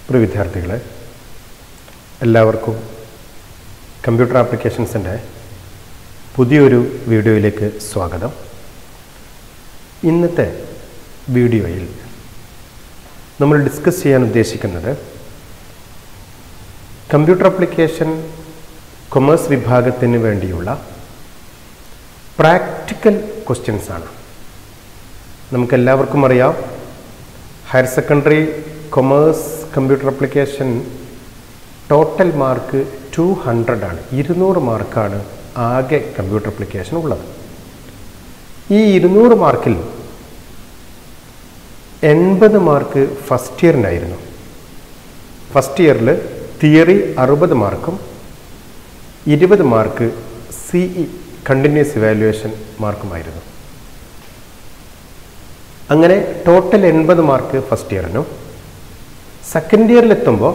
പ്രിയ വിദ്യാർത്ഥികളെ എല്ലാവർക്കും കമ്പ്യൂട്ടർ ആപ്ലിക്കേഷൻസിൻ്റെ പുതിയൊരു വീഡിയോയിലേക്ക് സ്വാഗതം ഇന്നത്തെ വീഡിയോയിൽ നമ്മൾ ഡിസ്കസ് ചെയ്യാൻ ഉദ്ദേശിക്കുന്നത് കമ്പ്യൂട്ടർ ആപ്ലിക്കേഷൻ കൊമേഴ്സ് വിഭാഗത്തിന് വേണ്ടിയുള്ള പ്രാക്ടിക്കൽ ക്വസ്റ്റ്യൻസ് ആണ് നമുക്കെല്ലാവർക്കും അറിയാം higher secondary commerce computer application total mark two hundred ആണ് ഇരുന്നൂറ് മാർക്കാണ് ആകെ കമ്പ്യൂട്ടർ ആപ്ലിക്കേഷൻ ഉള്ളത് ഈ ഇരുന്നൂറ് മാർക്കിൽ എൺപത് മാർക്ക് ഫസ്റ്റ് ഇയറിനായിരുന്നു ഫസ്റ്റ് ഇയറിൽ തിയറി അറുപത് മാർക്കും ഇരുപത് mark C E continuous evaluation മാർക്കുമായിരുന്നു അങ്ങനെ ടോട്ടൽ എൺപത് മാർക്ക് ഫസ്റ്റ് ഇയറിനും സെക്കൻഡ് ഇയറിലെത്തുമ്പോൾ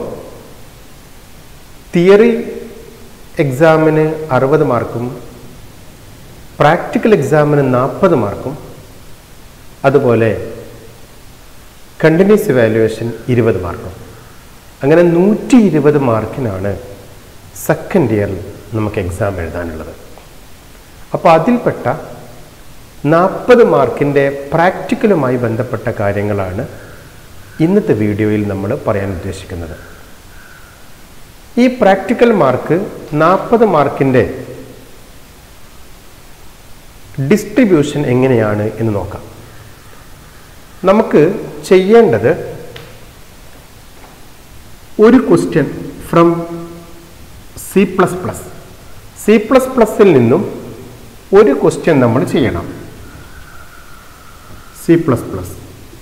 തിയറി എക്സാമിന് അറുപത് മാർക്കും പ്രാക്ടിക്കൽ എക്സാമിന് നാൽപ്പത് മാർക്കും അതുപോലെ കണ്ടിന്യൂസ് ഇവാലുവേഷൻ ഇരുപത് മാർക്കും അങ്ങനെ നൂറ്റി ഇരുപത് മാർക്കിനാണ് സെക്കൻഡ് ഇയറിൽ നമുക്ക് എക്സാം എഴുതാനുള്ളത് അപ്പോൾ അതിൽപ്പെട്ട നാൽപ്പത് മാർക്കിൻ്റെ പ്രാക്ടിക്കലുമായി ബന്ധപ്പെട്ട കാര്യങ്ങളാണ് ഇന്നത്തെ വീഡിയോയിൽ നമ്മൾ പറയാൻ ഉദ്ദേശിക്കുന്നത് ഈ പ്രാക്ടിക്കൽ മാർക്ക് നാൽപ്പത് മാർക്കിൻ്റെ ഡിസ്ട്രിബ്യൂഷൻ എങ്ങനെയാണ് എന്ന് നോക്കാം നമുക്ക് ചെയ്യേണ്ടത് ഒരു question from C plus plus C plus പ്ലസിൽ നിന്നും ഒരു ക്വസ്റ്റ്യൻ നമ്മൾ ചെയ്യണം സി പ്ലസ് പ്ലസ്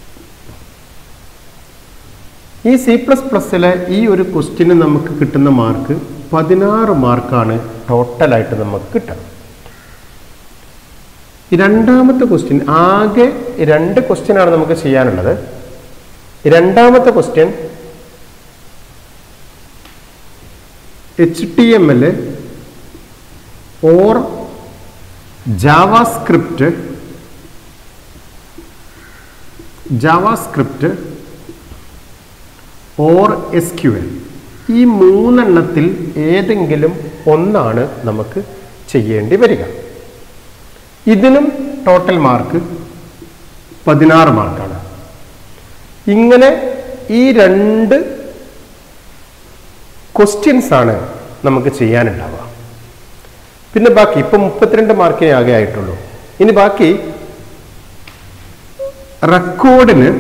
ഈ സി പ്ലസ് പ്ലസ്സിലെ ഈ ഒരു ക്വസ്റ്റ്യന് നമുക്ക് കിട്ടുന്ന മാർക്ക് പതിനാറ് മാർക്കാണ് ടോട്ടലായിട്ട് നമുക്ക് കിട്ടുക ഈ രണ്ടാമത്തെ ക്വസ്റ്റ്യൻ ആകെ രണ്ട് ക്വസ്റ്റ്യൻ ആണ് നമുക്ക് ചെയ്യാനുള്ളത് രണ്ടാമത്തെ question H T M L or JavaScript JavaScript or S Q L ഈ മൂന്നെണ്ണത്തിൽ ഏതെങ്കിലും ഒന്നാണ് നമുക്ക് ചെയ്യേണ്ടി വരിക ഇതിനും ടോട്ടൽ മാർക്ക് പതിനാറ് മാർക്കാണ് ഇങ്ങനെ ഈ രണ്ട് ക്വസ്റ്റ്യൻസ് ആണ് നമുക്ക് ചെയ്യാനുണ്ടാവുക പിന്നെ ബാക്കി ഇപ്പം മുപ്പത്തിരണ്ട് മാർക്കേ ആകെ ആയിട്ടുള്ളൂ ഇനി ബാക്കി റെക്കോർഡിന്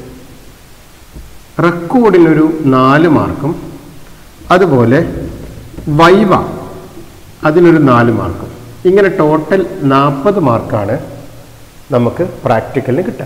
റെക്കോർഡിനൊരു നാല് മാർക്കും അതുപോലെ വൈവ അതിനൊരു നാല് മാർക്കും ഇങ്ങനെ ടോട്ടൽ നാൽപ്പത് മാർക്കാണ് നമുക്ക് പ്രാക്ടിക്കലിന് കിട്ടുക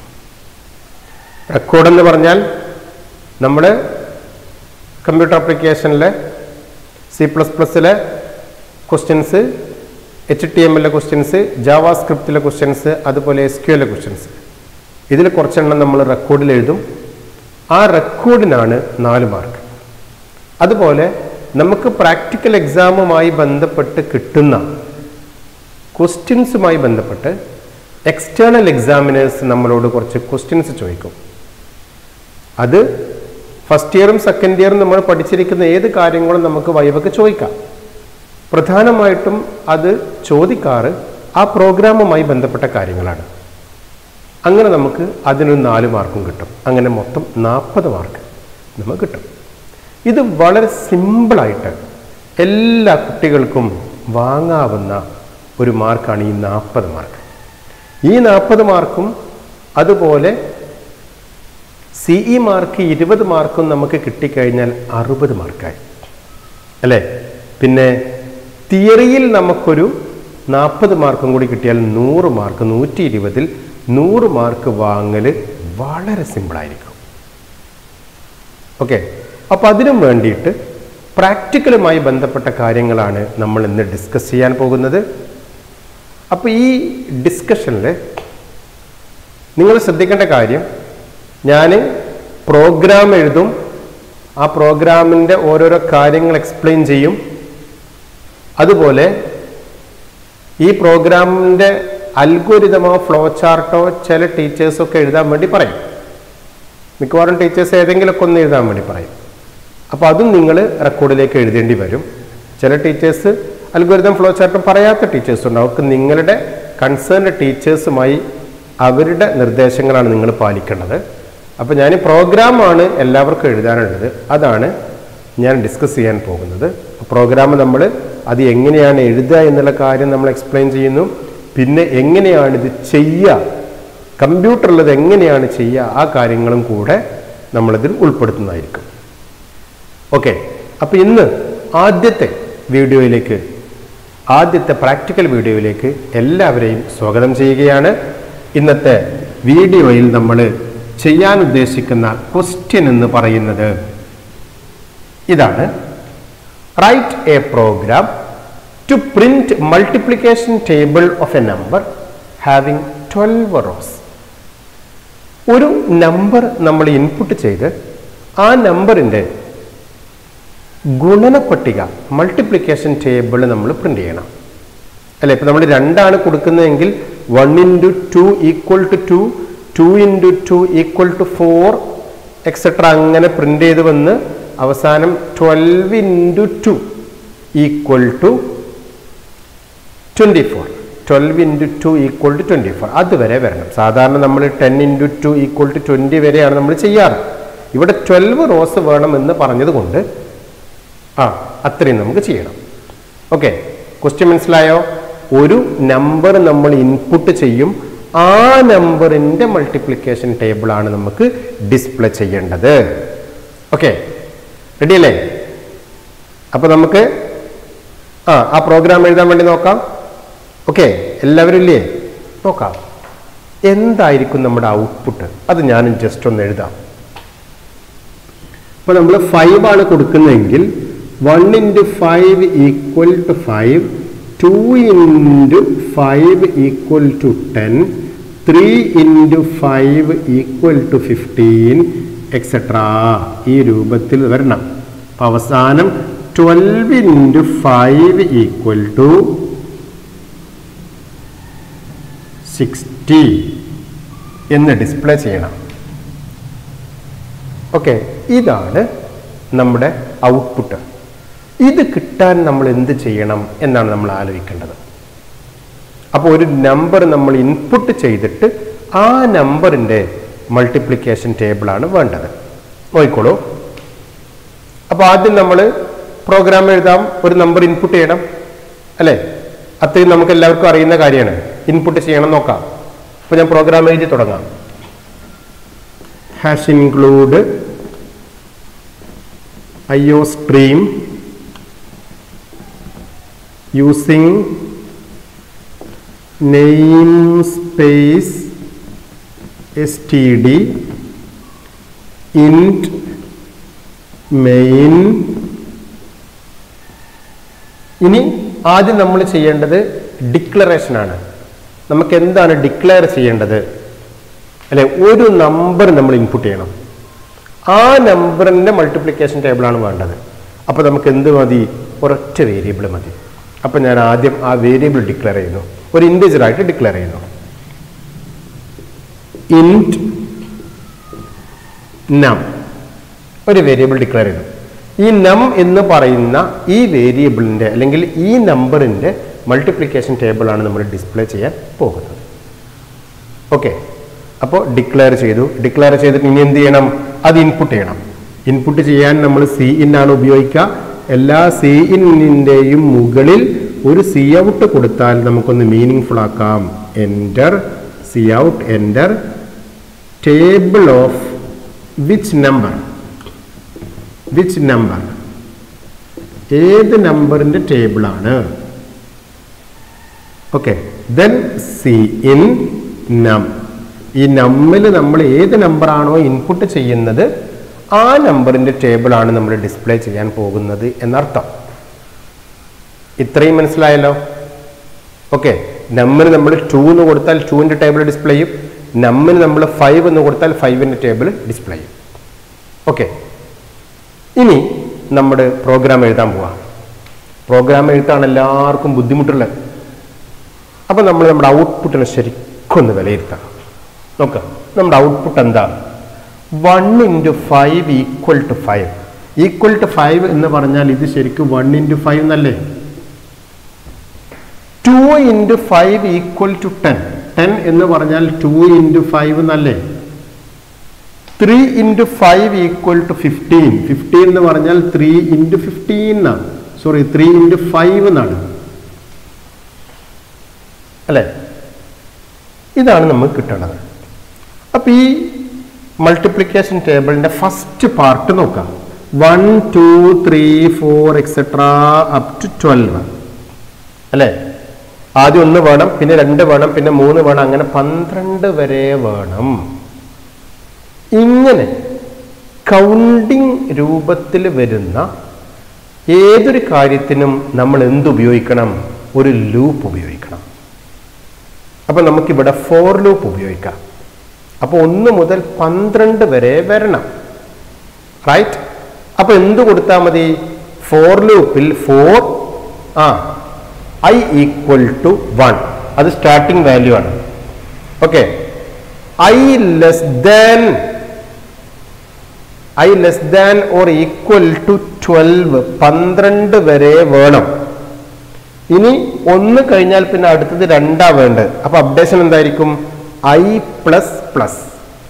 റെക്കോർഡ് എന്ന് പറഞ്ഞാൽ നമ്മൾ കമ്പ്യൂട്ടർ ആപ്ലിക്കേഷനിലെ സി പ്ലസ് പ്ലസ്സിലെ ക്വസ്റ്റ്യൻസ് എച്ച് ടി എമ്മിലെ ക്വസ്റ്റ്യൻസ് ജാവാ സ്ക്രിപ്റ്റിലെ ക്വസ്റ്റ്യൻസ് അതുപോലെ എസ് ക്യു എല്ലെ ക്വസ്റ്റ്യൻസ് ഇതിൽ കുറച്ചെണ്ണം നമ്മൾ റെക്കോർഡിൽ എഴുതും ആ റെക്കോർഡിനാണ് നാല് മാർക്ക് അതുപോലെ നമുക്ക് പ്രാക്ടിക്കൽ എക്സാമുമായി ബന്ധപ്പെട്ട് കിട്ടുന്ന ക്വസ്റ്റ്യൻസുമായി ബന്ധപ്പെട്ട് എക്സ്റ്റേണൽ എക്സാമിനേഴ്സ് നമ്മളോട് കുറച്ച് ക്വസ്റ്റ്യൻസ് ചോദിക്കും അത് ഫസ്റ്റ് ഇയറും സെക്കൻഡ് ഇയറും നമ്മൾ പഠിച്ചിരിക്കുന്ന ഏത് കാര്യങ്ങളും നമുക്ക് വൈവക്ക് ചോദിക്കാം പ്രധാനമായിട്ടും അത് ചോദിക്കാറ് ആ പ്രോഗ്രാമുമായി ബന്ധപ്പെട്ട കാര്യങ്ങളാണ് അങ്ങനെ നമുക്ക് അതിനൊരു നാല് മാർക്കും കിട്ടും അങ്ങനെ മൊത്തം നാൽപ്പത് മാർക്ക് നമുക്ക് കിട്ടും ഇത് വളരെ സിമ്പിളായിട്ട് എല്ലാ കുട്ടികൾക്കും വാങ്ങാവുന്ന ഒരു മാർക്കാണ് ഈ നാൽപ്പത് മാർക്ക് ഈ നാൽപ്പത് മാർക്കും അതുപോലെ സി ഇ മാർക്ക് ഇരുപത് മാർക്കും നമുക്ക് കിട്ടിക്കഴിഞ്ഞാൽ അറുപത് മാർക്കായി അല്ലേ പിന്നെ തിയറിയിൽ നമുക്കൊരു നാൽപ്പത് മാർക്കും കൂടി കിട്ടിയാൽ നൂറ് മാർക്ക് നൂറ്റി ഇരുപതിൽ നൂറ് മാർക്ക് വാങ്ങൽ വളരെ സിമ്പിളായിരിക്കും ഓക്കെ അപ്പോൾ അതിനും വേണ്ടിയിട്ട് പ്രാക്ടിക്കലുമായി ബന്ധപ്പെട്ട കാര്യങ്ങളാണ് നമ്മൾ ഇന്ന് ഡിസ്കസ് ചെയ്യാൻ പോകുന്നത് അപ്പോൾ ഈ ഡിസ്കഷനിൽ നിങ്ങൾ ശ്രദ്ധിക്കേണ്ട കാര്യം ഞാൻ പ്രോഗ്രാം എഴുതും ആ പ്രോഗ്രാമിൻ്റെ ഓരോരോ കാര്യങ്ങൾ എക്സ്പ്ലെയിൻ ചെയ്യും അതുപോലെ ഈ പ്രോഗ്രാമിൻ്റെ അൽഗോരിതമോ ഫ്ലോ ചാർട്ടോ ചില ടീച്ചേഴ്സൊക്കെ എഴുതാൻ വേണ്ടി പറയും മിക്കവാറും ടീച്ചേഴ്സ് ഏതെങ്കിലുമൊക്കെ ഒന്ന് എഴുതാൻ വേണ്ടി പറയും അപ്പോൾ അതും നിങ്ങൾ റെക്കോർഡിലേക്ക് എഴുതേണ്ടി വരും ചില ടീച്ചേഴ്സ് അൽഗോരിതം ഫ്ലോ ചാർട്ടും പറയാത്ത ടീച്ചേഴ്സ് ഉണ്ട് അവർക്ക് നിങ്ങളുടെ കൺസേൺഡ് ടീച്ചേഴ്സുമായി അവരുടെ നിർദ്ദേശങ്ങളാണ് നിങ്ങൾ പാലിക്കേണ്ടത് അപ്പോൾ ഞാൻ പ്രോഗ്രാമാണ് എല്ലാവർക്കും എഴുതാനുള്ളത് അതാണ് ഞാൻ ഡിസ്കസ് ചെയ്യാൻ പോകുന്നത് പ്രോഗ്രാം നമ്മൾ അത് എങ്ങനെയാണ് എഴുതുക എന്നുള്ള കാര്യം നമ്മൾ എക്സ്പ്ലെയിൻ ചെയ്യുന്നു പിന്നെ എങ്ങനെയാണ് ഇത് ചെയ്യുക കമ്പ്യൂട്ടറിലത് എങ്ങനെയാണ് ചെയ്യുക ആ കാര്യങ്ങളും കൂടെ നമ്മളിതിൽ ഉൾപ്പെടുത്തുന്നതായിരിക്കും ഓക്കെ അപ്പോൾ ഇന്ന് ആദ്യത്തെ വീഡിയോയിലേക്ക് ആദ്യത്തെ പ്രാക്ടിക്കൽ വീഡിയോയിലേക്ക് എല്ലാവരെയും സ്വാഗതം ചെയ്യുകയാണ് ഇന്നത്തെ വീഡിയോയിൽ നമ്മൾ ചെയ്യാൻ ഉദ്ദേശിക്കുന്ന ക്വസ്റ്റ്യൻ എന്ന് പറയുന്നത് ഇതാണ് write a program to print multiplication table of a number having twelve rows ഒരു നമ്പർ നമ്മൾ ഇൻപുട്ട് ചെയ്ത് ആ നമ്പറിൻ്റെ ഗുണനപ്പട്ടിക മൾട്ടിപ്ലിക്കേഷൻ ടേബിൾ നമ്മൾ പ്രിന്റ് ചെയ്യണം അല്ലെ ഇപ്പൊ നമ്മൾ രണ്ടാണ് കൊടുക്കുന്നതെങ്കിൽ one into two equal to two two into two equal to four etcetera അങ്ങനെ പ്രിന്റ് ചെയ്ത് വന്ന് അവസാനം twelve into two equal to twenty four twelve into two equal to twenty four അതുവരെ വരണം സാധാരണ നമ്മൾ ten into two equal to twenty വരെയാണ് നമ്മൾ ചെയ്യാറ് ഇവിടെ ട്വൽവ് റോസ് വേണമെന്ന് പറഞ്ഞതുകൊണ്ട് ആ അത്രയും നമുക്ക് ചെയ്യണം ഓക്കെ ക്വസ്റ്റ്യൻ മനസ്സിലായോ ഒരു നമ്പർ നമ്മൾ ഇൻപുട്ട് ചെയ്യും ആ നമ്പറിൻ്റെ മൾട്ടിപ്ലിക്കേഷൻ ടേബിളാണ് നമുക്ക് ഡിസ്പ്ലേ ചെയ്യേണ്ടത് ഓക്കെ റെഡി അല്ലേ അപ്പോൾ നമുക്ക് ആ ആ പ്രോഗ്രാം എഴുതാൻ വേണ്ടി നോക്കാം ഓക്കെ എല്ലാവരും ഇല്ലേ നോക്കാം എന്തായിരിക്കും നമ്മുടെ ഔട്ട്പുട്ട് അത് ഞാൻ ജസ്റ്റ് ഒന്ന് എഴുതാം അപ്പോൾ നമ്മൾ ഫൈവ് ആണ് കൊടുക്കുന്നതെങ്കിൽ one into five equal to five two into five equal to ten three into five equal to fifteen etcetera ഈ രൂപത്തിൽ വരണം അപ്പൊ അവസാനം twelve into five equal to sixty എന്ന് ഡിസ്പ്ലേ ചെയ്യണം ഓക്കെ ഇതാണ് നമ്മുടെ ഔട്ട്പുട്ട് ഇത് കിട്ടാൻ നമ്മൾ എന്ത് ചെയ്യണം എന്നാണ് നമ്മൾ ആലോചിക്കേണ്ടത് അപ്പോൾ ഒരു നമ്പർ നമ്മൾ ഇൻപുട്ട് ചെയ്തിട്ട് ആ നമ്പറിൻ്റെ മൾട്ടിപ്ലിക്കേഷൻ ടേബിളാണ് വേണ്ടത് നോക്കിക്കോളൂ അപ്പോൾ ആദ്യം നമ്മൾ പ്രോഗ്രാം എഴുതാം ഒരു നമ്പർ ഇൻപുട്ട് ചെയ്യണം അല്ലേ അത്രയും നമുക്ക് എല്ലാവർക്കും അറിയുന്ന കാര്യമാണ് ഇൻപുട്ട് ചെയ്യണം നോക്കാം അപ്പോൾ ഞാൻ പ്രോഗ്രാം എഴുതി തുടങ്ങാം hash include IO stream using namespace std int main ഇനി ആദ്യം നമ്മൾ ചെയ്യേണ്ടത് ഡിക്ലറേഷൻ ആണ് നമുക്ക് എന്താണ് ഡിക്ലെയർ ചെയ്യേണ്ടത് അല്ലെ ഒരു നമ്പർ നമ്മൾ ഇൻപുട്ട് ചെയ്യണം ആ നമ്പറിൻ്റെ മൾട്ടിപ്ലിക്കേഷൻ ടേബിളാണ് വേണ്ടത് അപ്പോൾ നമുക്ക് എന്ത് മതി ഒരൊറ്റ വേരിയബിൾ മതി അപ്പോൾ ഞാൻ ആദ്യം ആ വേരിയബിൾ ഡിക്ലെയർ ചെയ്യുന്നു ഒരു ഇൻഡിജർ ആയിട്ട് ഡിക്ലെയർ ചെയ്യുന്നു ഇൻറ്റ് നം ഒരു വേരിയബിൾ ഡിക്ലെയർ ചെയ്തു ഈ നം എന്ന് പറയുന്ന ഈ വേരിയബിളിൻ്റെ അല്ലെങ്കിൽ ഈ നമ്പറിൻ്റെ മൾട്ടിപ്ലിക്കേഷൻ ടേബിളാണ് നമ്മൾ ഡിസ്പ്ലേ ചെയ്യാൻ പോകുന്നത് ഓക്കെ അപ്പോൾ ഡിക്ലെയർ ചെയ്തു ഡിക്ലെയർ ചെയ്തിട്ട് ഇനി എന്ത് ചെയ്യണം അത് ഇൻപുട്ട് ചെയ്യണം ഇൻപുട്ട് ചെയ്യാൻ നമ്മൾ സി ഇൻ ആണ് ഉപയോഗിക്കുക എല്ലാ സി ഇന്നിൻ്റെയും മുകളിൽ ഒരു സി ഔട്ട് കൊടുത്താൽ നമുക്കൊന്ന് മീനിങ് ഫുൾ ആക്കാം enter cout enter table of which number which number ഏത് നമ്പറിൻ്റെ ടേബിളാണ് okay then cin num ഈ നമ്മിൽ നമ്മൾ ഏത് നമ്പറാണോ ഇൻപുട്ട് ചെയ്യുന്നത് ആ നമ്പറിൻ്റെ ടേബിളാണ് നമ്മൾ ഡിസ്പ്ലേ ചെയ്യാൻ പോകുന്നത് എന്നർത്ഥം ഇത്രയും മനസ്സിലായല്ലോ ഓക്കെ നമ്മിന് നമ്മൾ ടു എന്ന് കൊടുത്താൽ ടുവിൻ്റെ ടേബിൾ ഡിസ്പ്ലേ ചെയ്യും നമ്മിന് നമ്മൾ ഫൈവ് എന്ന് കൊടുത്താൽ ഫൈവിൻ്റെ ടേബിൾ ഡിസ്പ്ലേ ചെയ്യും ഓക്കെ ഇനി നമ്മുടെ പ്രോഗ്രാം എഴുതാൻ പോവാം പ്രോഗ്രാം എഴുത്താണ് എല്ലാവർക്കും ബുദ്ധിമുട്ടുള്ളത് അപ്പം നമ്മൾ നമ്മുടെ ഔട്ട്പുട്ടിനെ ശരിക്കും ഒന്ന് വിലയിരുത്താം നോക്കാം നമ്മുടെ ഔട്ട്പുട്ട് എന്താ one into five equal to five equal to five എന്ന് പറഞ്ഞാൽ ഇത് ശരിക്കും വൺ ഇൻറ്റു ഫൈവ് എന്നല്ലേ two into five equal to ten ten എന്ന് പറഞ്ഞാൽ ടു ഇൻറ്റു ഫൈവ് എന്നല്ലേ three into five equal to fifteen fifteen എന്ന് പറഞ്ഞാൽ ത്രീ ഇൻറ്റു ഫിഫ്റ്റീൻ എന്നാണ് സോറി ത്രീ ഇൻറ്റു ഫൈവ് എന്നാണ് അല്ലേ ഇതാണ് നമുക്ക് കിട്ടേണ്ടത് അപ്പൊ ഈ മൾട്ടിപ്ലിക്കേഷൻ ടേബിളിന്റെ ഫസ്റ്റ് പാർട്ട് നോക്കാം one two three four etcetera up to twelve അല്ലേ ആദ്യം ഒന്ന് വേണം പിന്നെ രണ്ട് വേണം പിന്നെ മൂന്ന് വേണം അങ്ങനെ പന്ത്രണ്ട് വരെ വേണം ഇങ്ങനെ കൗണ്ടിങ് രൂപത്തിൽ വരുന്ന ഏതൊരു കാര്യത്തിനും നമ്മൾ എന്തുപയോഗിക്കണം ഒരു ലൂപ്പ് ഉപയോഗിക്കണം അപ്പൊ നമുക്കിവിടെ ഫോർ ലൂപ്പ് ഉപയോഗിക്കാം അപ്പൊ ഒന്ന് മുതൽ പന്ത്രണ്ട് വരെ വരണം റൈറ്റ് അപ്പൊ എന്ത് കൊടുത്താൽ മതി ഫോർ ലൂപ്പിൽ ഫോർ ആ ഐ ഈക്വൽ ടു വൺ അത് സ്റ്റാർട്ടിംഗ് വാല്യൂ ആണ് okay I less than I less than or equal to twelve പന്ത്രണ്ട് വരെ വേണം ഇനി ഒന്ന് കഴിഞ്ഞാൽ പിന്നെ അടുത്തത് രണ്ടാ വേണ്ടത് അപ്പൊ അപ്ഡേഷൻ എന്തായിരിക്കും ഐ പ്ലസ് പ്ലസ്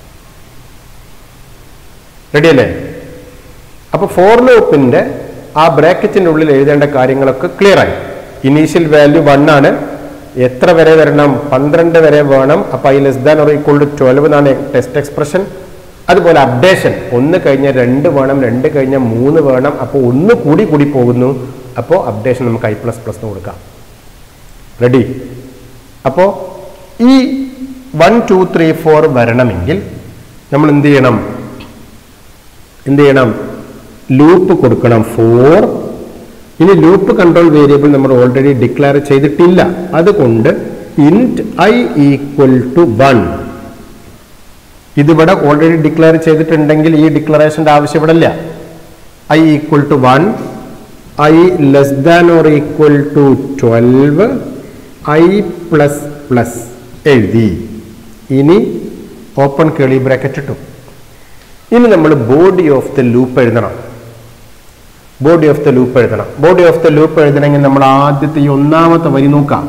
റെഡി അല്ലേ അപ്പൊ ഫോർ ലൂപ്പിന്റെ ആ ബ്രാക്കറ്റിന്റെ ഉള്ളിൽ എഴുതേണ്ട കാര്യങ്ങളൊക്കെ ക്ലിയർ ആയി ഇനീഷ്യൽ വാല്യൂ വൺ ആണ് എത്ര വരെ വരണം പന്ത്രണ്ട് വരെ വേണം അപ്പൊ i less than or equal to twelve എന്നാണ് ടെസ്റ്റ് എക്സ്പ്രഷൻ അതുപോലെ അപ്ഡേഷൻ ഒന്ന് കഴിഞ്ഞാൽ രണ്ട് വേണം രണ്ട് കഴിഞ്ഞാൽ മൂന്ന് വേണം അപ്പോൾ ഒന്ന് കൂടി കൂടി പോകുന്നു അപ്പോൾ അപ്ഡേഷൻ നമുക്ക് ഐ പ്ലസ് പ്ലസ് എന്ന് കൊടുക്കാം റെഡി അപ്പോൾ ഈ വൺ ടു ത്രീ ഫോർ വരണമെങ്കിൽ നമ്മൾ എന്ത് ചെയ്യണം എന്ത് ചെയ്യണം ലൂപ്പ് കൊടുക്കണം ഫോർ ഇനി ലൂപ്പ് കൺട്രോൾ വേരിയബിൾ നമ്മൾ ഓൾറെഡി ഡിക്ലെയർ ചെയ്തിട്ടില്ല അതുകൊണ്ട് int i equal to one ഇതിവിടെ ഓൾറെഡി ഡിക്ലെയർ ചെയ്തിട്ടുണ്ടെങ്കിൽ ഈ ഡിക്ലറേഷന്റെ ആവശ്യം ഇവിടെ ഇല്ല i equal to one i less than or equal to twelve i plus plus എഴുതി ഇനി ഓപ്പൺ കേളി ബ്രാക്കറ്റ് ഇട്ടു ഇനി നമ്മൾ ബോഡി ഓഫ് ദ ലൂപ്പ് എഴുതണം ബോഡി ഓഫ് ദ ലൂപ്പ് എഴുതണം ബോഡി ഓഫ് ദ ലൂപ്പ് എഴുതണമെങ്കിൽ നമ്മൾ ആദ്യത്തെ ഈ ഒന്നാമത്തെ വരി നോക്കാം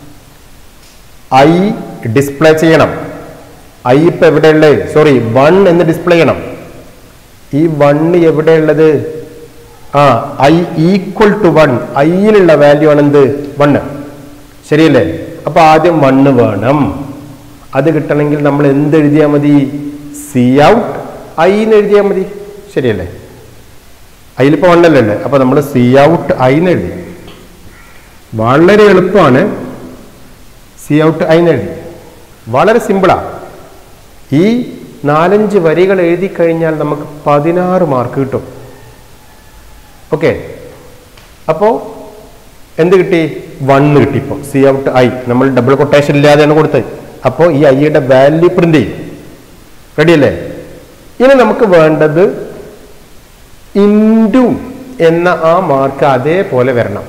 ഐ ഡിസ്പ്ലേ ചെയ്യണം ഐ ഇപ്പൊ എവിടെയുള്ളത് സോറി വൺ എന്ന് ഡിസ്പ്ലേ ചെയ്യണം ഈ വണ്ണ് എവിടെയുള്ളത് ആ ഐ ഈക്വൽ ടു വൺ ഐയിലുള്ള വാല്യൂ ആണ് എന്ത് വണ്ണ് ശരിയല്ലേ അപ്പൊ ആദ്യം വണ്ണ് വേണം അത് കിട്ടണമെങ്കിൽ നമ്മൾ എന്ത് എഴുതിയാൽ മതി സി ഔട്ട് ഐ എന്ന് എഴുതിയാൽ മതി ശരിയല്ലേ അതിലിപ്പോ വണ്ണല്ലേ ഉള്ളത് അപ്പൊ നമ്മൾ സി ഔട്ട് ഐ എന്ന് എഴുതി വളരെ എളുപ്പമാണ് സി ഔട്ട് ഐ എന്ന് എഴുതി വളരെ സിമ്പിളാ ഈ നാലഞ്ച് വരികൾ എഴുതി കഴിഞ്ഞാൽ നമുക്ക് പതിനാറ് മാർക്ക് കിട്ടും ഓക്കെ അപ്പോ എന്ത് കിട്ടി വണ്ണ് കിട്ടി ഇപ്പോൾ സി ഔട്ട് ഐ നമ്മൾ ഡബിൾ കൊട്ടേഷൻ ഇല്ലാതെയാണ് കൊടുത്തത് അപ്പോൾ ഈ ഐയുടെ വാല്യൂ പ്രിന്റ് ചെയ്യും റെഡി അല്ലേ ഇനി നമുക്ക് വേണ്ടത് ഇൻറ്റു എന്ന ആ മാർക്ക് അതേപോലെ വരണം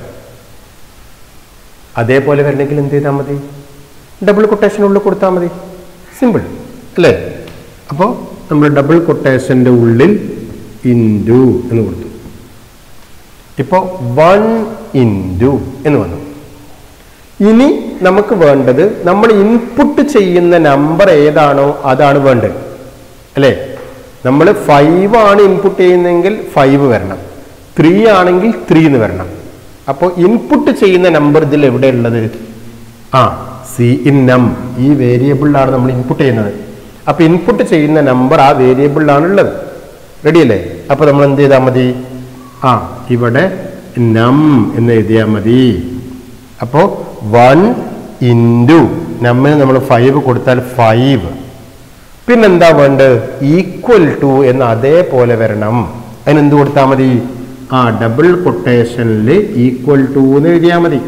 അതേപോലെ വരണമെങ്കിൽ എന്ത് ചെയ്താൽ മതി ഡബിൾ കൊട്ടേഷനുള്ളിൽ കൊടുത്താൽ മതി സിമ്പിൾ അല്ലേ അപ്പോൾ നമ്മൾ ഡബിൾ കൊട്ടേഷൻ്റെ ഉള്ളിൽ ഇൻറ്റു എന്ന് കൊടുത്തു ഇപ്പോൾ വൺ ഇൻറ്റു എന്ന് വന്നു ഇനി നമുക്ക് വേണ്ടത് നമ്മൾ ഇൻപുട്ട് ചെയ്യുന്ന നമ്പർ ഏതാണോ അതാണ് വേണ്ടത് അല്ലേ നമ്മൾ ഫൈവ് ആണ് ഇൻപുട്ട് ചെയ്യുന്നതെങ്കിൽ ഫൈവ് വരണം ത്രീ ആണെങ്കിൽ ത്രീ എന്ന് വരണം അപ്പോൾ ഇൻപുട്ട് ചെയ്യുന്ന നമ്പർ ഇതിൽ എവിടെയുള്ളത് ആ സി ഇൻ നം ഈ വേരിയബിളിലാണ് നമ്മൾ ഇൻപുട്ട് ചെയ്യുന്നത് അപ്പൊ ഇൻപുട്ട് ചെയ്യുന്ന നമ്പർ ആ വേരിയബിളിലാണ് ഉള്ളത് റെഡി അല്ലേ അപ്പൊ നമ്മൾ എന്ത് ചെയ്താൽ മതി ആ ഇവിടെ നം എന്ന് എഴുതിയാൽ മതി അപ്പോ വൺ ഇൻറ്റു നമ്മിന് നമ്മൾ ഫൈവ് കൊടുത്താൽ ഫൈവ് പിന്നെന്താ വേണ്ടത് ഈക്വൽ ടു എന്ന് അതേപോലെ വരണം അതിനെന്ത് കൊടുത്താൽ മതി ആ ഡബിൾ കൊട്ടേഷനിൽ ഈക്വൽ ടു എന്ന് എഴുതിയാൽ മതി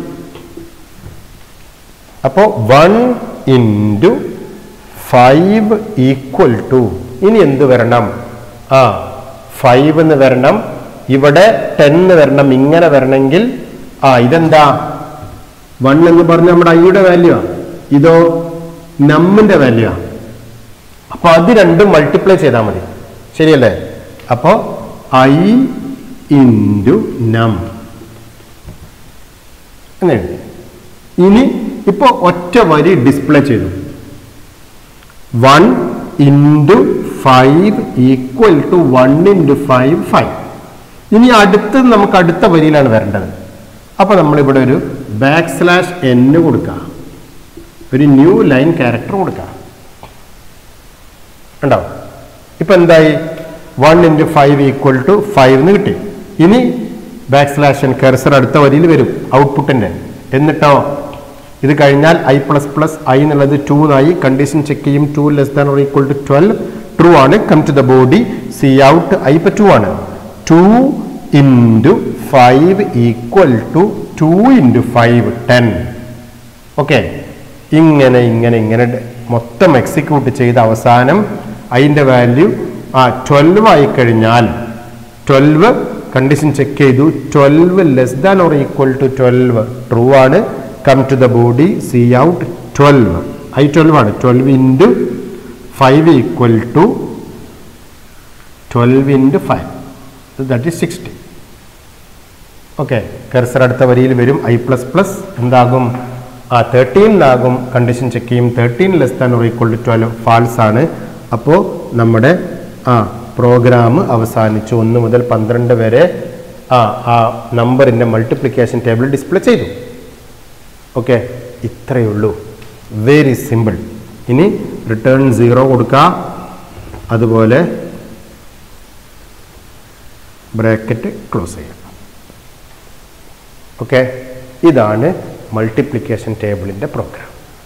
അപ്പോ one into five equal to ഇനി എന്ത് വരണം ആ ഫൈവ് എന്ന് വരണം ഇവിടെ ടെൻ എന്ന് വരണം ഇങ്ങനെ വരണമെങ്കിൽ ആ ഇതെന്താ വൺ എന്ന് പറഞ്ഞ നമ്മുടെ ഐയുടെ വാല്യൂ ആ ഇതോ നമ്മിന്റെ വാല്യൂ ആ അപ്പൊ അത് രണ്ടും മൾട്ടിപ്ലൈ ചെയ്താൽ മതി ശരിയല്ലേ അപ്പോൾ ഐ ഇൻറ്റു നം എന്ന് എഴുതി ഇനി ഇപ്പോൾ ഒറ്റ വരി ഡിസ്പ്ലേ ചെയ്തു one into five equal to one into five five ഇനി അടുത്തത് നമുക്ക് അടുത്ത വരിയിലാണ് വരേണ്ടത് അപ്പോൾ നമ്മളിവിടെ ഒരു ബാക്ക് സ്ലാഷ് എന്ന് കൊടുക്കുക ഒരു ന്യൂ ലൈൻ ക്യാരക്ടർ കൊടുക്കുക ഉണ്ടാവും ഇപ്പം എന്തായി one into five equal to five എന്ന് കിട്ടി ഇനി ബാക്ക് സ്ലാഷ് എൻ കെർസർ അടുത്ത വരിയിൽ വരും ഔട്ട്പുട്ടിൻ്റെ എന്നിട്ടോ ഇത് കഴിഞ്ഞാൽ ഐ പ്ലസ് പ്ലസ് ഐ എന്നുള്ളത് ടു എന്നായി കണ്ടീഷൻ ചെക്ക് ചെയ്യും two less than or equal to twelve true ആണ് come to the body cout i ഇപ്പം ടു ആണ് two into five equal to two into five ten okay ഇങ്ങനെ ഇങ്ങനെ ഇങ്ങനെ ഡ- മൊത്തം എക്സിക്യൂട്ട് ചെയ്ത് അവസാനം അതിൻ്റെ വാല്യൂ ആ ട്വൽവ് ആയി കഴിഞ്ഞാൽ ട്വൽവ് കണ്ടീഷൻ ചെക്ക് ചെയ്തു twelve less than or equal to twelve true ആണ് come to the body cout twelve i twelve ആണ് twelve into five equal to twelve into five that is sixty okay cursor അടുത്ത വരിയിൽ വരും i plus plus എന്താകും ആ തേർട്ടീനിലാകും condition check ചെയ്യും thirteen less than or equal to twelve false ആണ് അപ്പോൾ നമ്മുടെ ആ പ്രോഗ്രാം അവസാനിച്ചു ഒന്ന് മുതൽ പന്ത്രണ്ട് വരെ ആ ആ നമ്പറിൻ്റെ മൾട്ടിപ്ലിക്കേഷൻ ടേബിൾ ഡിസ്പ്ലേ ചെയ്തു ഓക്കെ ഇത്രയേ ഉള്ളൂ വെരി സിമ്പിൾ ഇനി റിട്ടേൺ സീറോ കൊടുക്കുക അതുപോലെ ബ്രാക്കറ്റ് ക്ലോസ് ചെയ്യാം ഓക്കെ ഇതാണ് മൾട്ടിപ്ലിക്കേഷൻ ടേബിളിൻ്റെ പ്രോഗ്രാം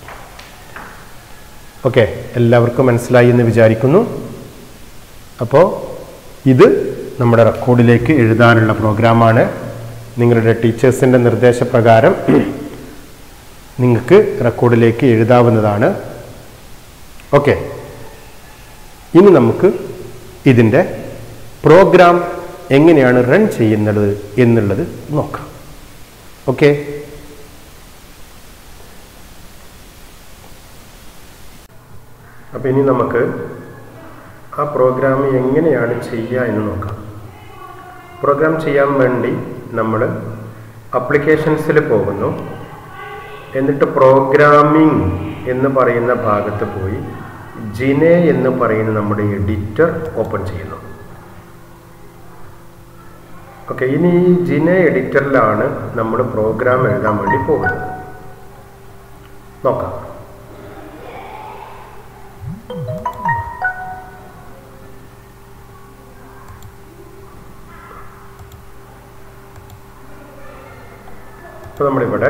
ഓക്കെ എല്ലാവർക്കും മനസ്സിലായി എന്ന് വിചാരിക്കുന്നു അപ്പോൾ ഇത് നമ്മുടെ റെക്കോർഡിലേക്ക് എഴുതാനുള്ള പ്രോഗ്രാമാണ് നിങ്ങളുടെ ടീച്ചേഴ്സിൻ്റെ നിർദ്ദേശപ്രകാരം നിങ്ങൾക്ക് റെക്കോർഡിലേക്ക് എഴുതാവുന്നതാണ് ഓക്കെ ഇനി നമുക്ക് ഇതിൻ്റെ പ്രോഗ്രാം എങ്ങനെയാണ് റൺ ചെയ്യുന്നത് എന്നുള്ളത് നോക്കാം ഓക്കെ അപ്പോൾ ഇനി നമുക്ക് ആ പ്രോഗ്രാം എങ്ങനെയാണ് ചെയ്യുക എന്ന് നോക്കാം പ്രോഗ്രാം ചെയ്യാൻ വേണ്ടി നമ്മൾ അപ്ലിക്കേഷൻസിൽ പോകുന്നു എന്നിട്ട് പ്രോഗ്രാമിംഗ് എന്ന് പറയുന്ന ഭാഗത്ത് പോയി ജിനെ എന്ന് പറയുന്ന നമ്മുടെ എഡിറ്റർ ഓപ്പൺ ചെയ്യുന്നു ഓക്കെ ഇനി ഈ ജിനെ എഡിറ്ററിലാണ് നമ്മൾ പ്രോഗ്രാം എഴുതാൻ വേണ്ടി പോകുന്നത് നോക്കാം അപ്പോൾ നമ്മളിവിടെ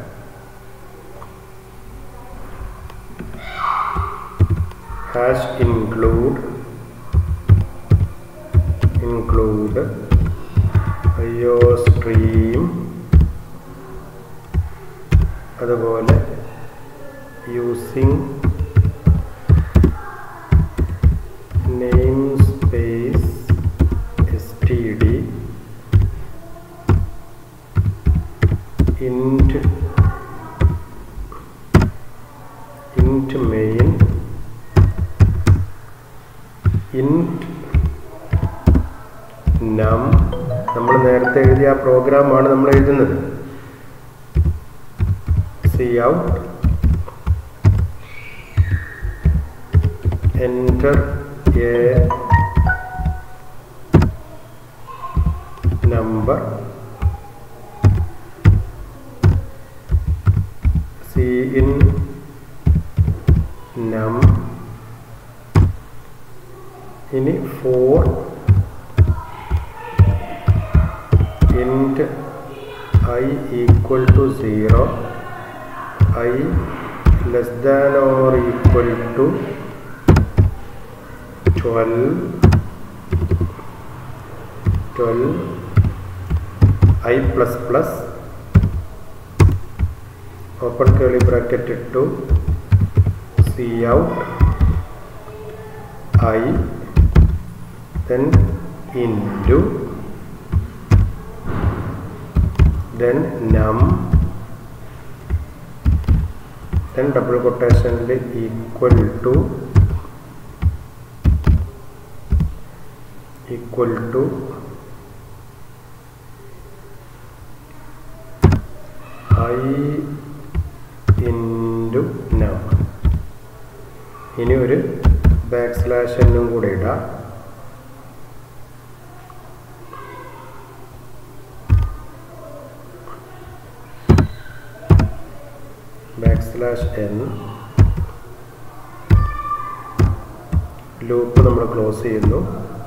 ഹാഷ് ഇൻക്ലൂഡ് ഇൻക്ലൂഡ് അയ്യോ സ്ട്രീം അതുപോലെ using namespace S T D int int main int num നമ്മൾ നേരത്തെ എഴുതിയ ആ പ്രോഗ്രാമാണ് നമ്മൾ എഴുതുന്നത് cout enter a number cin num ഇനി for int i equal to 0 i less than or equal to 12 12 i plus plus open curly bracket to c out i then into then num then double quotation equal to equal to i into now ഇനി ഒരു backslash എന്നും കൂടെ ഇടാം backslash n loop നമ്മൾ close ചെയ്യുന്നു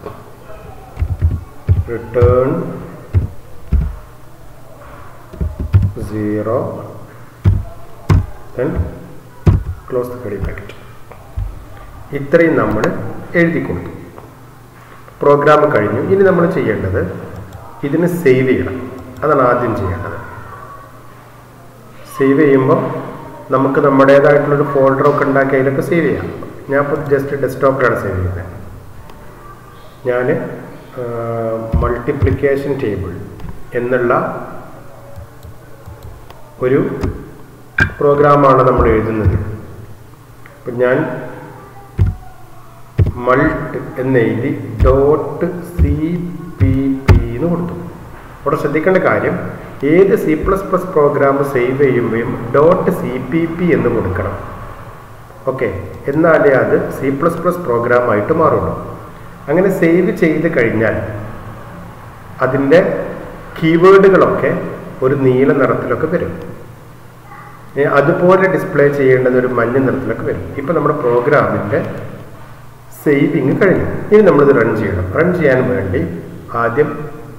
return zero then close the കടി bracket ഇത്രയും നമ്മൾ എഴുതി കൊടുത്തു പ്രോഗ്രാം കഴിഞ്ഞു ഇനി നമ്മൾ ചെയ്യേണ്ടത് ഇതിന് സേവ് ചെയ്യണം അതാണ് ആദ്യം ചെയ്യേണ്ടത് സേവ് ചെയ്യുമ്പോൾ നമുക്ക് നമ്മുടേതായിട്ടുള്ളൊരു ഫോൾഡറൊക്കെ ഉണ്ടാക്കി അതിലൊക്കെ സേവ് ചെയ്യാം ഞാൻ ഇപ്പോൾ ജസ്റ്റ് ഡെസ്ക്ടോപ്പിലാണ് സേവ് ചെയ്യുന്നത് ഞാൻ മൾട്ടിപ്ലിക്കേഷൻ ടേബിൾ എന്നുള്ള ഒരു പ്രോഗ്രാമാണ് നമ്മൾ എഴുതുന്നത് അപ്പം ഞാൻ മൾട്ട് എന്നെഴുതി ഡോട്ട് സി പി പി എന്ന് കൊടുത്തു അവിടെ ശ്രദ്ധിക്കേണ്ട കാര്യം ഏത് C plus plus program save ചെയ്യുമ്പോഴും ഡോട്ട് സി പി പി എന്ന് കൊടുക്കണം ഓക്കെ എന്നാലേ അത് സി പ്ലസ് പ്ലസ് പ്രോഗ്രാമായിട്ട് മാറുള്ളൂ അങ്ങനെ സേവ് ചെയ്ത് കഴിഞ്ഞാൽ അതിൻ്റെ കീവേഡുകളൊക്കെ ഒരു നീല നിറത്തിലൊക്കെ വരും ഏ, അതുപോലെ ഡിസ്പ്ലേ ചെയ്യേണ്ടത് ഒരു മഞ്ഞ നിറത്തിലൊക്കെ വരും ഇപ്പം നമ്മുടെ പ്രോഗ്രാമിൻ്റെ സേവിങ് കഴിഞ്ഞു ഇനി നമ്മളിത് റൺ ചെയ്യണം റൺ ചെയ്യാൻ വേണ്ടി ആദ്യം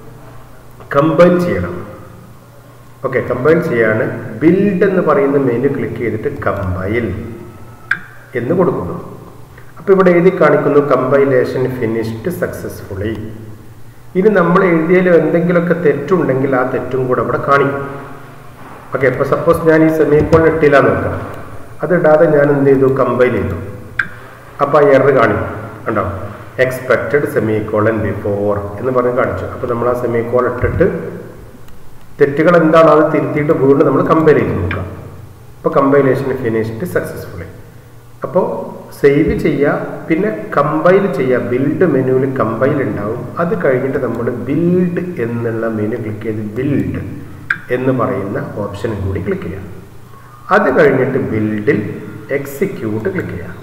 കമ്പൈൽ ചെയ്യണം ഓക്കെ കമ്പൈൽ ചെയ്യാണ് ബിൽഡ് എന്ന് പറയുന്ന മെനു ക്ലിക്ക് ചെയ്തിട്ട് കമ്പൈൽ എന്ന് കൊടുക്കുന്നു അപ്പോൾ ഇവിടെ എഴുതി കാണിക്കുന്നു കമ്പൈലേഷൻ ഫിനിഷ്ഡ് സക്സസ്ഫുള്ളി ഇനി നമ്മൾ എഴുതിയതിൽ എന്തെങ്കിലുമൊക്കെ തെറ്റുണ്ടെങ്കിൽ ആ തെറ്റും കൂടെ ഇവിടെ കാണിക്കും ഓക്കെ ഇപ്പോൾ സപ്പോസ് ഞാൻ ഈ സെമിക്കോൺ ഇട്ടില്ല നോക്കാം അതിടാതെ ഞാൻ എന്ത് ചെയ്തു കമ്പൈൽ ചെയ്തു അപ്പോൾ ആ എറർ കാണിക്കും കണ്ടോ എക്സ്പെക്റ്റഡ് സെമിക്കോളൻ ബിഫോർ എന്ന് പറഞ്ഞ് കാണിച്ചു അപ്പോൾ നമ്മൾ ആ സെമിക്കോൾ ഇട്ടിട്ട് തെറ്റുകൾ എന്താണോ അത് തിരുത്തിയിട്ട് വീണ്ടും നമ്മൾ കമ്പൈൽ ചെയ്ത് നോക്കാം അപ്പോൾ കമ്പൈലേഷൻ ഫിനിഷ്ഡ് സക്സസ്ഫുള്ളി അപ്പോൾ സേവ് ചെയ്യുക പിന്നെ കമ്പൈൽ ചെയ്യുക ബിൽഡ് മെനുവിൽ കമ്പൈൽ ഉണ്ടാവും അത് കഴിഞ്ഞിട്ട് നമ്മൾ ബിൽഡ് എന്നുള്ള മെനു ക്ലിക്ക് ചെയ്ത് ബിൽഡ് എന്ന് പറയുന്ന ഓപ്ഷൻ കൂടി ക്ലിക്ക് ചെയ്യാം അത് കഴിഞ്ഞിട്ട് ബിൽഡിൽ എക്സിക്യൂട്ട് ക്ലിക്ക് ചെയ്യാം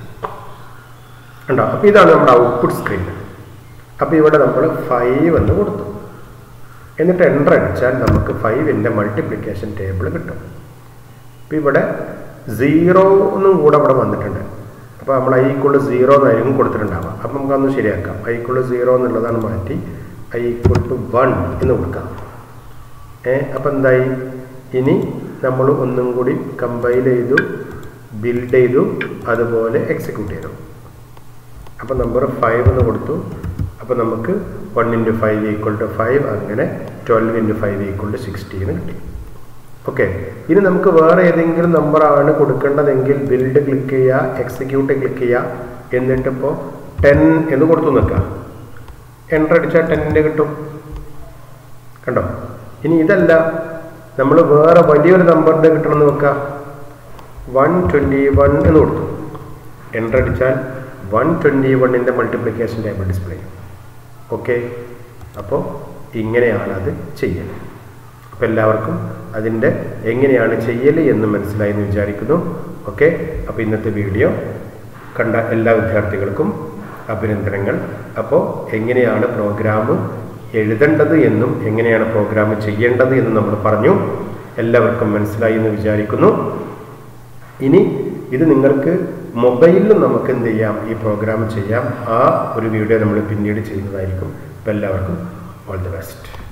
ഉണ്ടോ അപ്പോൾ ഇതാണ് നമ്മുടെ ഔട്ട്പുട്ട് സ്ക്രീൻ അപ്പോൾ ഇവിടെ നമ്മൾ ഫൈവ് എന്ന് കൊടുത്തു എന്നിട്ട് എൻ്റർ അടിച്ചാൽ നമുക്ക് ഫൈവിൻ്റെ മൾട്ടിപ്ലിക്കേഷൻ ടേബിൾ കിട്ടും അപ്പോൾ ഇവിടെ സീറോ എന്നും കൂടെ ഇവിടെ വന്നിട്ടുണ്ട് അപ്പോൾ നമ്മൾ ഐ ഈക്വൾ സീറോ എന്നായിരിക്കും കൊടുത്തിട്ടുണ്ടാവുക അപ്പം നമുക്കൊന്ന് ശരിയാക്കാം ഐ ഈക്വൾ സീറോ എന്നുള്ളതാണ് മാറ്റി ഐ ഈക്വൾ ടു വൺ എന്ന് കൊടുക്കാം ഏ അപ്പം എന്തായി ഇനി നമ്മൾ ഒന്നും കൂടി കമ്പൈൽ ചെയ്തു ബിൽഡ് ചെയ്തു അതുപോലെ എക്സിക്യൂട്ട് ചെയ്തു അപ്പം നമ്പർ ഫൈവ് എന്ന് കൊടുത്തു അപ്പോൾ നമുക്ക് one into five equal to five അങ്ങനെ twelve into five equal to sixteen കിട്ടി ഓക്കെ ഇനി നമുക്ക് വേറെ ഏതെങ്കിലും നമ്പറാണ് കൊടുക്കേണ്ടതെങ്കിൽ ബിൽഡ് ക്ലിക്ക് ചെയ്യുക എക്സിക്യൂട്ട് ക്ലിക്ക് ചെയ്യുക എന്നിട്ടിപ്പോൾ ടെൻ എന്ന് കൊടുത്തു നിൽക്കുക എൻ്റർ അടിച്ചാൽ ടെന്നിൻ്റെ കിട്ടും കണ്ടോ ഇനി ഇതല്ല നമ്മൾ വേറെ വലിയൊരു നമ്പറിൻ്റെ കിട്ടണമെന്ന് വെക്കുക വൺ ട്വൻറ്റി വൺ എന്ന് കൊടുത്തു എൻ്റർ അടിച്ചാൽ വൺ ട്വൻറ്റി വണ്ണിൻ്റെ മൾട്ടിപ്ലിക്കേഷൻ ടേബിൾ ഡിസ്പ്ലേ ചെയ്യും ഓക്കെ അപ്പോൾ ഇങ്ങനെയാണ് അത് ചെയ്യൽ അപ്പോൾ എല്ലാവർക്കും അതിൻ്റെ എങ്ങനെയാണ് ചെയ്യൽ എന്ന് മനസ്സിലായി എന്ന് വിചാരിക്കുന്നു ഓക്കെ അപ്പോൾ ഇന്നത്തെ വീഡിയോ കണ്ട എല്ലാ വിദ്യാർത്ഥികൾക്കും അഭിനന്ദനങ്ങൾ അപ്പോൾ എങ്ങനെയാണ് പ്രോഗ്രാം എഴുതേണ്ടത് എന്നും എങ്ങനെയാണ് പ്രോഗ്രാം ചെയ്യേണ്ടത് എന്നും നമ്മൾ പറഞ്ഞു എല്ലാവർക്കും മനസ്സിലായി എന്ന് വിചാരിക്കുന്നു ഇനി ഇത് നിങ്ങൾക്ക് മൊബൈലിലും നമുക്ക് എന്ത് ചെയ്യാം ഈ പ്രോഗ്രാം ചെയ്യാം ആ ഒരു വീഡിയോ നമ്മൾ പിന്നീട് ചെയ്യുന്നതായിരിക്കും അപ്പോൾ എല്ലാവർക്കും ഓൾ ദി ബെസ്റ്റ്